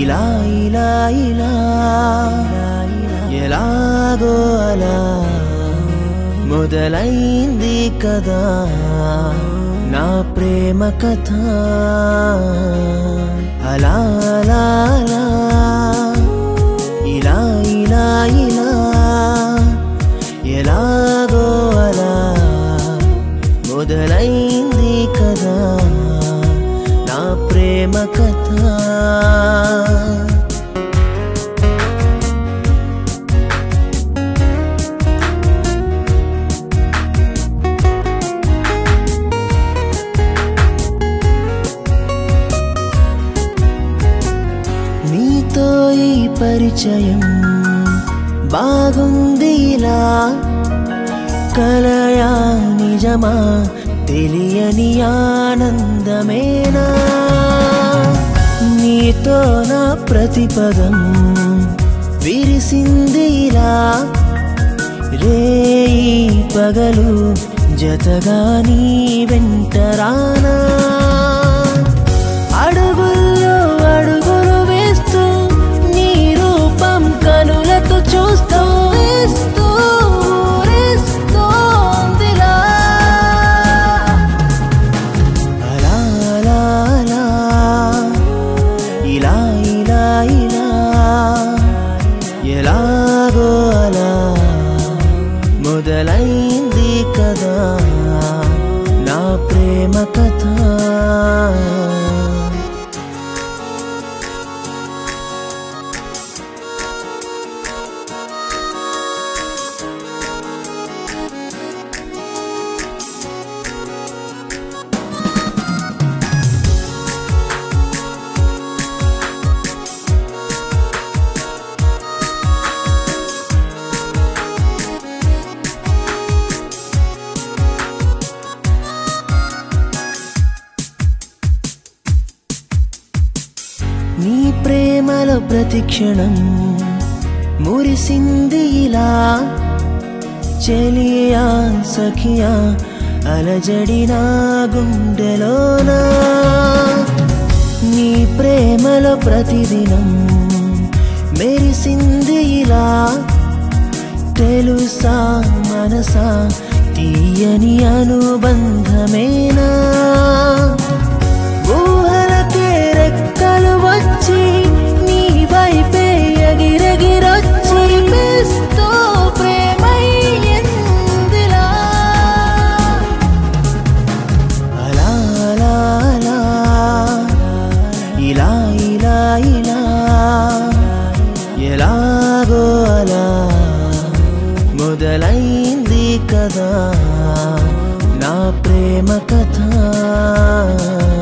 ఇలా ఇలా ఇలా ఎలాగో అలా మొదలైంది కదా నా ప్రేమ కథ అలా అలా అలా ఇలా ఇలా ఇలా ఎలాగో అలా మొదలైంది కదా నా ప్రేమ కథ నీతో ఈ పరిచయం బాగుంది ఇలా కలయా నిజమా తెలియని ఆనందమేనా నీతో నా ప్రతిపదం విరిసింది ఇలా రేయి పగలు జతగా నీ వెంటరానా అడుగుల్లో అడుగులు వేస్తూ నీ రూపం కనులతో చూస్తూ ఇస్తూ ఊరిస్తోందిలా. అలా అలా అలా ఇలా ఇలా ఇలా ఎలాగో అలా మొదలైంది కదా నా ప్రేమ కథ నీ ప్రేమలో ప్రతిక్షణం మురిసింది ఇలా చెలియా సఖియా అలజడిన గుండెలోనా నీ ప్రేమలో ప్రతిదినం మెరిసింది ఇలా తెలుసా మనసా తీయని అనుబంధమేనా ఊహలకే రెక్కలు వచ్చి నీ వైపే ఎగిరెగిరొచ్చి పిస్తూ ప్రేమయ్యిందిలా అలా అలా అలా ఇలా ఇలా ఇలా ఎలాగో అలా మొదలైంది కదా నా ప్రేమ కథ